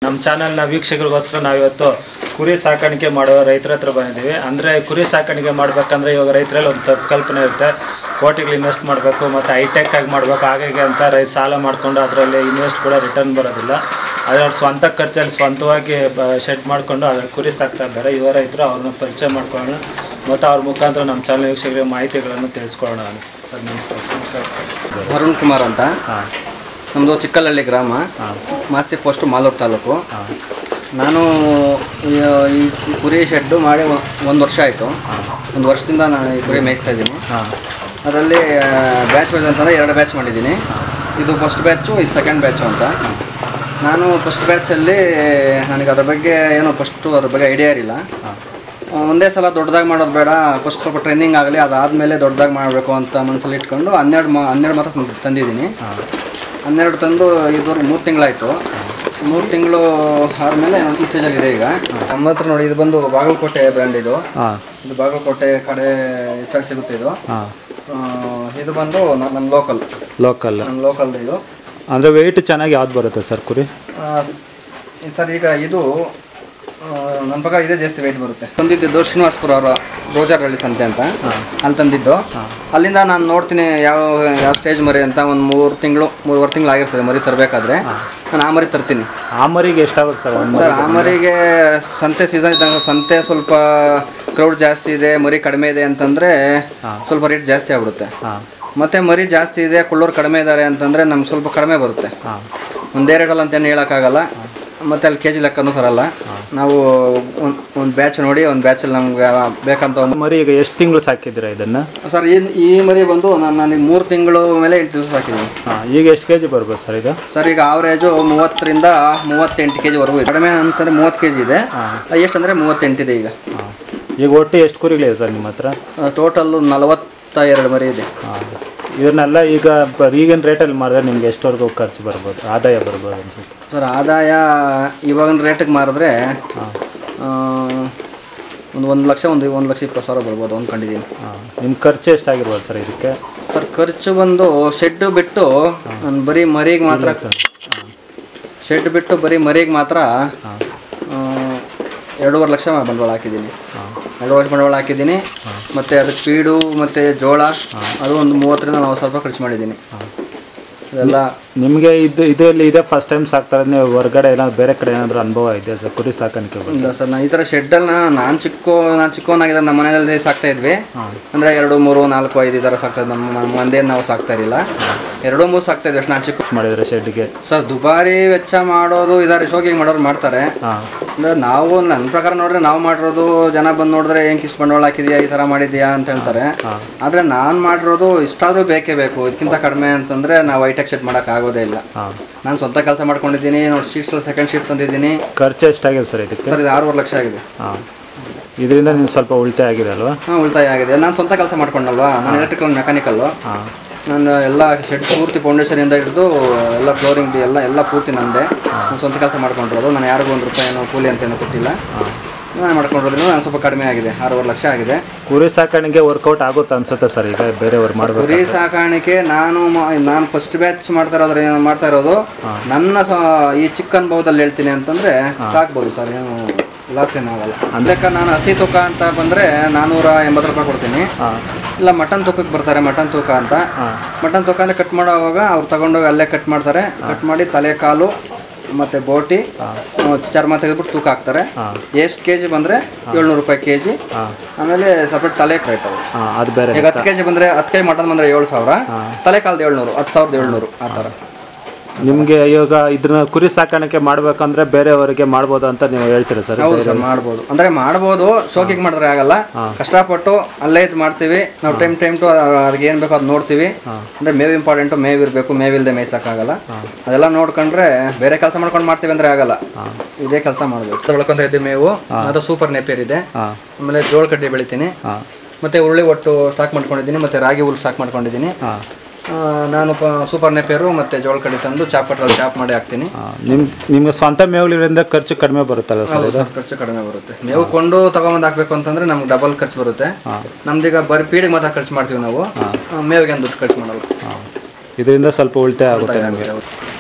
ನಮ್ಮ ಚಾನಲ್ನ ವೀಕ್ಷಕರಿಗೋಸ್ಕರ ನಾವಿವತ್ತು ಕುರಿ ಸಾಕಾಣಿಕೆ ಮಾಡುವ ರೈತರ ಹತ್ರ ಬಂದಿದ್ದೀವಿ ಅಂದರೆ ಕುರಿ ಸಾಕಾಣಿಕೆ ಮಾಡಬೇಕಂದ್ರೆ ಇವಾಗ ರೈತರಲ್ಲಿ ಒಂದು ತಪ್ಪು ಕಲ್ಪನೆ ಇರುತ್ತೆ ಕೋಟಿಗಳು ಇನ್ವೆಸ್ಟ್ ಮಾಡಬೇಕು ಮತ್ತು ಹೈಟೆಕ್ ಆಗಿ ಮಾಡಬೇಕು ಹಾಗಾಗಿ ಅಂತ ರೈತ ಸಾಲ ಮಾಡಿಕೊಂಡು ಅದರಲ್ಲಿ ಇನ್ವೆಸ್ಟ್ ಕೂಡ ರಿಟರ್ನ್ ಬರೋದಿಲ್ಲ ಆದರೆ ಅವ್ರು ಸ್ವಂತ ಖರ್ಚಲ್ಲಿ ಸ್ವಂತವಾಗಿ ಶೆಡ್ ಮಾಡಿಕೊಂಡು ಅದ್ರ ಕುರಿ ಸಾಕ್ತಾ ಇದ್ದಾರೆ ಯುವ ರೈತರು ಅವ್ರನ್ನ ಪರಿಚಯ ಮಾಡ್ಕೊಳ್ಳೋಣ ಮತ್ತು ಅವ್ರ ಮುಖಾಂತರ ನಮ್ಮ ಚಾನಲ್ ವೀಕ್ಷಕರಿಗೆ ಮಾಹಿತಿಗಳನ್ನು ತಿಳಿಸ್ಕೊಳ್ಳೋಣ ಅಂತ ಅದು ನಮಸ್ಕಾರ ನಮಸ್ಕಾರ ಅರುಣ್ ಕುಮಾರ್ ಅಂತ ಹಾಂ ನಮ್ಮದು ಚಿಕ್ಕಲಹಳ್ಳಿ ಗ್ರಾಮ ಹಾಂ ಮಾಸ್ತಿ ಪೋಸ್ಟು ಮಾಲೂರು ತಾಲೂಕು ಹಾಂ ನಾನು ಈ ಈ ಕುರಿ ಶೆಡ್ಡು ಮಾಡಿ ಒಂದು ವರ್ಷ ಆಯಿತು ಒಂದು ವರ್ಷದಿಂದ ನಾನು ಈ ಕುರಿ ಮೇಯಿಸ್ತಾ ಇದ್ದೀನಿ ಹಾಂ ಅದರಲ್ಲಿ ಬ್ಯಾಚ್ ವೈಸ್ ಅಂತಂದರೆ ಎರಡು ಬ್ಯಾಚ್ ಮಾಡಿದ್ದೀನಿ ಇದು ಫಸ್ಟ್ ಬ್ಯಾಚು ಇದು ಸೆಕೆಂಡ್ ಬ್ಯಾಚು ಅಂತ ನಾನು ಫಸ್ಟ್ ಬ್ಯಾಚಲ್ಲಿ ನನಗೆ ಅದ್ರ ಬಗ್ಗೆ ಏನೋ ಫಸ್ಟು ಅದ್ರ ಬಗ್ಗೆ ಐಡಿಯಾ ಇರಲಿಲ್ಲ ಒಂದೇ ಸಲ ದೊಡ್ಡದಾಗಿ ಮಾಡೋದು ಬೇಡ ಫಸ್ಟ್ ಸ್ವಲ್ಪ ಟ್ರೈನಿಂಗ್ ಆಗಲಿ ಅದಾದಮೇಲೆ ದೊಡ್ಡದಾಗಿ ಮಾಡಬೇಕು ಅಂತ ಮನಸ್ಸಲ್ಲಿ ಇಟ್ಕೊಂಡು ಹನ್ನೆರಡು ಮಾ ಹನ್ನೆರಡು ಮಾತ್ರ ತಂದ್- ತಂದಿದ್ದೀನಿ ಹನ್ನೆರಡು ತಂದು ಇದುವರೆಗೆ ಮೂರು ತಿಂಗಳಾಯಿತು ಮೂರು ತಿಂಗಳು ಆದಮೇಲೆ ಈ ಸ್ಟೇಜಲ್ಲಿದೆ ಈಗ ನಮ್ಮ ಹತ್ರ ನೋಡಿ ಇದು ಬಂದು ಬಾಗಲಕೋಟೆ ಬ್ರ್ಯಾಂಡ್ ಇದು ಹಾಂ ಇದು ಬಾಗಲಕೋಟೆ ಕಡೆ ಹೆಚ್ಚಾಗಿ ಸಿಗುತ್ತೆ ಇದು ಹಾಂ ಆ, ಇದು ಬಂದು ನ- ನಮ್ಮ ಲೋಕಲ್ ಲೋಕಲ್ ನಮ್ಮ ಲೋಕಲ್ ಇದು ಅಂದರೆ ವೆಯ್ಟ್ ಚೆನ್ನಾಗಿ ಯಾವ್ದು ಬರುತ್ತೆ ಸರ್ ಕುರಿ ಆ, ಸ್- ಸರ್ ಈಗ ಇದು ಆ, ನನ್ನ ಪ್ರಕಾರ ಇದೇ ಜಾಸ್ತಿ ವೆಯ್ಟ್ ಬರುತ್ತೆ ತಂದಿದ್ದು ಶ್ರೀನಿವಾಸ್ಪುರ ಅವರ ರೋಜರ್ ಹಳ್ಳಿ ಸಂತೆ ಅಂತ ಅಲ್ಲಿ ತಂದಿದ್ದು ಅಲ್ಲಿಂದ ನಾನು ನೋಡ್ತೀನಿ ಯಾವ ಯಾವ ಸ್ಟೇಜ್ ಮರಿ ಅಂತ ಒಂದು ಮೂರು ತಿಂಗಳು ಮೂರುವರೆ ತಿಂಗಳು ಆಗಿರ್ತದೆ ಮರಿ ತರಬೇಕಾದ್ರೆ ನಾನು ಆ ಮರಿ ತರ್ತೀನಿ ಆ ಮರಿಗೆ ಎಷ್ಟಾಗುತ್ತೆ ಸರ್ ಒಂದು ಸರ್ ಆ ಮರಿಗೆ ಸಂತೆ ಸೀಸನ್ ಇದ್ದಂಗೆ ಸಂತೆ ಸ್ವಲ್ಪ ಕ್ರೌಡ್ ಜಾಸ್ತಿ ಇದೆ ಮರಿ ಕಡಿಮೆ ಇದೆ ಅಂತಂದರೆ ಸ್ವಲ್ಪ ರೇಟ್ ಜಾಸ್ತಿ ಆಗ್ಬಿಡುತ್ತೆ ಹಾಂ ಮತ್ತೆ ಮರಿ ಜಾಸ್ತಿ ಇದೆ ಕುಳ್ಳೋರು ಕಡಿಮೆ ಇದ್ದಾರೆ ಅಂತಂದರೆ ನಮ್ಗೆ ಸ್ವಲ್ಪ ಕಡಿಮೆ ಬರುತ್ತೆ ಹಾಂ ಒಂದೇ ರೇಟಲ್ಲಿ ಅಂತೇನು ಹೇಳೋಕ್ಕಾಗಲ್ಲ ಮತ್ತು ಅಲ್ಲಿ ಕೆ ಜಿ ಲೆಕ್ಕನೂ ತರಲ್ಲ ನಾವು ಒಂದು ಒಂದು ಬ್ಯಾಚ್ ನೋಡಿ ಒಂದು ಬ್ಯಾಚಲ್ಲಿ ನಮ್ಗೆ ಬೇಕಂತ ಒಂದು ಮರಿ ಈಗ ಎಷ್ಟು ತಿಂಗಳು ಸಾಕಿದ್ದೀರಾ ಇದನ್ನು ಸರ್ ಈ ಈ ಮರಿ ಬಂದು ನಾನು ನನಗೆ ಮೂರು ತಿಂಗಳು ಮೇಲೆ ಎಂಟು ದಿವಸ ಹಾಕಿದ್ದೀನಿ ಹಾಂ ಈಗ ಎಷ್ಟು ಕೆ ಜಿ ಬರ್ಬೋದು ಸರ್ ಇದು ಸರ್ ಈಗ ಆವ್ರೇಜು ಮೂವತ್ತರಿಂದ ಮೂವತ್ತೆಂಟು ಕೆ ಜಿವರೆಗೂ ಇದೆ ಕಡಿಮೆ ಅಂತಂದರೆ ಮೂವತ್ತು ಕೆ ಜಿ ಇದೆ ಎಷ್ಟಂದರೆ ಮೂವತ್ತೆಂಟಿದೆ ಈಗ ಹಾಂ ಈಗ ಒಟ್ಟು ಎಷ್ಟು ಕುರಿಗಳಿದೆ ಸರ್ ನಿಮ್ಮ ಹತ್ರ ಟೋಟಲ್ಲು ನಲವತ್ತ ಎರಡು ಮರಿ ಇದೆ ಹಾಂ ಇವನ್ನೆಲ್ಲ ಈಗ ಬ- ಈಗಿನ ರೇಟಲ್ಲಿ ಮಾಡಿದ್ರೆ ನಿಮ್ಗೆ ಎಷ್ಟವರೆಗೂ ಖರ್ಚು ಬರ್ಬೋದು ಆದಾಯ ಬರ್ಬೋದು ಅನ್ಸುತ್ತೆ ಸರ್ ಆದಾಯ ಇವಾಗಿನ ರೇಟಿಗೆ ಮಾರಿದ್ರೆ ಹಾಂ ಆ, ಒಂದು ಒಂದು ಲಕ್ಷ ಒಂದು ಒಂದು ಲಕ್ಷ ಇಪ್ಪತ್ತು ಸಾವಿರ ಬರ್ಬೋದು ಅಂದ್ಕೊಂಡಿದ್ದೀನಿ ಹಾಂ ನಿಮ್ಮ ಖರ್ಚು ಎಷ್ಟಾಗಿರ್ಬೋದು ಸರ್ ಇದಕ್ಕೆ ಸರ್ ಖರ್ಚು ಬಂದು ಶೆಡ್ ಬಿಟ್ಟು ನಾನು ಬರೀ ಮರಿಗೆ ಮಾತ್ರ ಶೆಡ್ ಬಿಟ್ಟು ಬರೀ ಮರಿಗೆ ಮಾತ್ರ ಆ, ಎರಡೂವರೆ ಲಕ್ಷ ಬಂಡವಾಳ ಹಾಕಿದ್ದೀನಿ ಎರಡೂವರೆ ಲಕ್ಷ ಬಂಡವಾಳ ಹಾಕಿದ್ದೀನಿ ಮತ್ತು ಅದಕ್ಕೆ ಫೀಡು ಮತ್ತು ಜೋಳ ಅದು ಒಂದು ಮೂವತ್ತರಿಂದ ನಲ್ವತ್ತು ಸಾವಿರ ರೂಪಾಯಿ ಖರ್ಚು ಮಾಡಿದ್ದೀನಿ ಅದೆಲ್ಲ ನಿಮಗೆ ಇದು ಇದರಲ್ಲಿ ಇದೇ ಫಸ್ಟ್ ಟೈಮ್ ಸಾಕ್ತಾರೆ ನೀವು ಹೊರಗಡೆ ಏನಾದ್ರು ಬೇರೆ ಕಡೆ ಏನಾದರೂ ಅನುಭವ ಇದೆ ಸರ್ ಕುರಿ ಸಾಕಾಣಿಕೆ ಬಗ್ಗೆ ಇಲ್ಲ ಸರ್ ನಾನು ಈ ಥರ ಶೆಡ್ಡಲ್ಲಿ ನಾನು ಚಿಕ್ಕ ನಾನು ಚಿಕ್ಕವನಾಗಿದ್ದ ನಮ್ಮ ಮನೆಯಲ್ಲಿ ಸಾಕ್ತಾ ಇದ್ವಿ ಅಂದರೆ ಎರಡು ಮೂರು ನಾಲ್ಕು ಐದು ಈ ಥರ ಸಾಕ್ತಾ ಇದ್ವಿ ನಮ್ಮ ನಮ್ಮ ಮಂದೇನು ನಾವು ಸಾಕ್ತಾ ಇರಲಿಲ್ಲ ಎರಡು ಮೂರು ಸಾಕ್ತಾ ಇದ್ವಿ ಅಷ್ಟು ನಾನು ಚಿಕ್ಕ ಖರ್ಚು ಮಾಡಿದ್ರೆ ಶೆಡ್ಗೆ ಸರ್ ದುಬಾರಿ ವೆಚ್ಚ ಮಾಡೋದು ಇದಾರೆ ಶೋಕಿಗೆ ಮಾಡೋರು ಮಾಡ್ತಾರೆ ಹಾಂ ಅಂದರೆ ನಾವು ನನ್ನ ಪ್ರಕಾರ ನೋಡಿದ್ರೆ ನಾವು ಮಾಡಿರೋದು ಜನ ಬಂದು ನೋಡಿದ್ರೆ ಏನು ಕಿಸ್ ಬಂಡವಾಳ ಹಾಕಿದ್ಯಾ ಈ ಥರ ಮಾಡಿದ್ಯಾ ಅಂತ ಹೇಳ್ತಾರೆ ಆದರೆ ನಾನು ಮಾಡಿರೋದು ಇಷ್ಟಾದರೂ ಬೇಕೇ ಬೇಕು ಇದಕ್ಕಿಂತ ಕಡಿಮೆ ಅಂತಂದರೆ ನಾವು ಹೈಟೆಕ್ ಶೆಟ್ ಮಾಡೋಕ್ಕಾಗೋದೇ ಇಲ್ಲ ಹಾಂ ನಾನು ಸ್ವಂತ ಕೆಲಸ ಮಾಡ್ಕೊಂಡಿದ್ದೀನಿ ನೋಡಿ ಶೀಟ್ಸ್ ಸೆಕೆಂಡ್ ಶೀಟ್ ತಂದಿದ್ದೀನಿ ಖರ್ಚು ಎಷ್ಟಾಗಿದೆ ಸರ್ ಇದಕ್ಕೆ ಸರ್ ಇದು ಆರೂವರೆ ಲಕ್ಷ ಆಗಿದೆ ಹಾಂ ಇದರಿಂದ ನೀವು ಸ್ವಲ್ಪ ಉಳಿತಾಯ ಆಗಿದೆ ಅಲ್ವಾ ಹಾಂ ಉಳಿತಾಯ ಆಗಿದೆ ನಾನು ಸ್ವಂತ ಕೆಲಸ ಮಾಡ್ಕೊಂಡಲ್ವಾ ನಾನು ಎಲೆಕ್ಟ್ರಿಕಲ್ ಮೆಕ್ಯಾನಿಕಲ್ಲು ಹಾಂ ನಾನು ಎಲ್ಲ ಶೆಡ್ ಪೂರ್ತಿ ಫೌಂಡೇಶನಿಂದ ಹಿಡಿದು ಎಲ್ಲ ಫ್ಲೋರಿಂಗ್ ಎಲ್ಲ ಎಲ್ಲ ಪೂರ್ತಿ ನಂದೆ ನಾನು ಸ್ವಂತ ಕೆಲಸ ಮಾಡ್ಕೊಂಡಿರೋದು ನಾನು ಯಾರಿಗೂ ಒಂದು ರೂಪಾಯಿ ಏನೋ ಕೂಲಿ ಅಂತ ಏನೋ ಕೊಟ್ಟಿಲ್ಲ ನಾನು ಮಾಡ್ಕೊಂಡಿರೋದ್ರಿಂದ ನಾನು ಸ್ವಲ್ಪ ಕಡಿಮೆ ಆಗಿದೆ ಆರೂವರೆ ಲಕ್ಷ ಆಗಿದೆ ಕುರಿ ಸಾಕಾಣಿಕೆ ವರ್ಕೌಟ್ ಆಗುತ್ತೆ ಅನ್ಸುತ್ತೆ ಸರ್ ಈಗ ಬೇರೆಯವ್ರು ಮಾಡ್ಬೇಕು ಕುರಿ ಸಾಕಾಣಿಕೆ ನಾನು ಮಾ- ನಾನು ಫಸ್ಟ್ ಬ್ಯಾಚ್ ಮಾಡ್ತಾ ಇರೋದ್ರೆ ಏನು ಮಾಡ್ತಾ ಇರೋದು ನನ್ನ ಸ- ಈ ಚಿಕ್ಕ ಅನುಭವದಲ್ಲಿ ಹೇಳ್ತೀನಿ ಅಂತಂದರೆ ಸಾಕ್ಬೋದು ಸರ್ ಏನು ಲಾಸ್ ಏನಾಗಲ್ಲ ಅದಕ್ಕೆ ನಾನು ಹಸಿ ತೂಕ ಅಂತ ಬಂದರೆ ನಾನ್ನೂರ ಎಂಬತ್ತು ರೂಪಾಯಿ ಕೊಡ್ತೀನಿ ಹಾಂ ಇಲ್ಲ ಮಟನ್ ತೂಕಕ್ಕೆ ಬರ್ತಾರೆ ಮಟನ್ ತೂಕ ಅಂತ ಮಟನ್ ತೂಕ ಅಂದರೆ ಕಟ್ ಮಾಡೋವಾಗ ಅವ್ರು ತಗೊಂಡೋಗಿ ಅಲ್ಲೇ ಕಟ್ ಮಾಡ್ತಾರೆ ಕಟ್ ಮಾಡಿ ತಲೆ ಕಾಲು ಮತ್ತು ಬೋಟಿ ಆ, ಚರ್ಮ ತೆಗೆದ್ಬಿಟ್ಟು ತೂಕ ಹಾಕ್ತಾರೆ ಎಷ್ಟು ಕೆ ಜಿ ಬಂದರೆ ಏಳ್ನೂರು ರೂಪಾಯಿ ಕೆ ಜಿ ಆಮೇಲೆ ಸಪ್ರೇಟ್ ತಲೆ ರೇಟ್ ಅದು ಹಾಂ ಅದು ಬೇರೆ ಈಗ ಹತ್ತು ಕೆ ಜಿ ಬಂದರೆ ಹತ್ತು ಕೆ ಜಿ ಮಟನ್ ಬಂದರೆ ಏಳು ಸಾವಿರ ತಲೆ ಕಾಲ್ದು ಏಳ್ನೂರು ಹತ್ತು ಸಾವಿರದ ಏಳ್ನೂರು ಆ ಥರ ನಿಮಗೆ ಇವಾಗ ಇದನ್ನ ಕುರಿ ಸಾಕಾಣಿಕೆ ಮಾಡ್ಬೇಕಂದ್ರೆ ಬೇರೆಯವರಿಗೆ ಮಾಡ್ಬೋದು ಅಂತ ನೀವು ಹೇಳ್ತೀರಾ ಸರ್ ಹೌದು ಸರ್ ಮಾಡ್ಬೋದು ಅಂದರೆ ಮಾಡ್ಬೋದು ಶೋಕಿಗೆ ಮಾಡಿದ್ರೆ ಆಗಲ್ಲ ಕಷ್ಟಪಟ್ಟು ಅಲ್ಲೇ ಇದು ಮಾಡ್ತೀವಿ ನಾವು ಟೈಮ್ ಟೈಮ್ ಟು ಅವ್ರಿಗೆ ಏನು ಬೇಕೋ ಅದು ನೋಡ್ತೀವಿ ಅಂದರೆ ಮೇವು ಇಂಪಾರ್ಟೆಂಟು ಮೇವು ಇರಬೇಕು ಮೇವಿಲ್ಲದೆ ಮೇಯ್ಸೋಕ್ಕಾಗಲ್ಲ ಅದೆಲ್ಲ ನೋಡ್ಕೊಂಡ್ರೆ ಬೇರೆ ಕೆಲಸ ಮಾಡ್ಕೊಂಡು ಮಾಡ್ತೀವಿ ಅಂದರೆ ಆಗಲ್ಲ ಇದೇ ಕೆಲಸ ಮಾಡಬೇಕು ಬೆಳ್ಕೊಂತ ಇದ್ದೀವಿ ಮೇವು ಅದು ಸೂಪರ್ ನೆಪಿಯರ್ ಇದೆ ಹಾಂ ಆಮೇಲೆ ಜೋಳ ಕಡ್ಡಿ ಬೆಳಿತೀನಿ ಹಾಂ ಮತ್ತು ಉರುಳಿ ಒಟ್ಟು ಸ್ಟಾಕ್ ಮಾಡ್ಕೊಂಡಿದ್ದೀನಿ ಮತ್ತು ರಾಗಿ ಹುಲ್ಲು ಸ್ಟಾಕ್ ಮಾಡ್ಕೊಂಡಿದ್ದೀನಿ ಹಾಂ ಆ, ನಾನು ಪ ಸೂಪರ್ ನೆಪಿಯರು ಮತ್ತು ಜೋಳ ಕಡ್ಡಿ ತಂದು ಚಾಪ್ ಕಟ್ಟಲ್ಲಿ ಚಾಪ್ ಮಾಡಿ ಹಾಕ್ತೀನಿ ನಿಮ್ ನಿಮ್ಗೆ ಸ್ವಂತ ಮೇವುಗಳಿಂದ ಖರ್ಚು ಕಡಿಮೆ ಬರುತ್ತಲ್ಲ ಸರ್ ಹೌದು ಸರ್, ಖರ್ಚು ಕಡಿಮೆ ಬರುತ್ತೆ ಮೇವು ಕೊಂಡು ತಗೊಂಬಂದು ಹಾಕ್ಬೇಕು ಅಂತಂದ್ರೆ ನಮ್ಗೆ ಡಬಲ್ ಖರ್ಚು ಬರುತ್ತೆ ನಮ್ದೀಗ ಬರೀ ಪೀಡಿಗೆ ಮಾತ್ರ ಖರ್ಚು ಮಾಡ್ತೀವಿ ನಾವು ಆ, ಮೇವಿಗೆ ಏನು ದುಡ್ಡು ಖರ್ಚು ಮಾಡಲ್ಲ ಹಾಂ ಇದರಿಂದ ಸ್ವಲ್ಪ ಉಳಿತಾಯ ಆಗುತ್ತೆ ನಿಮಗೆ ಹೌದು.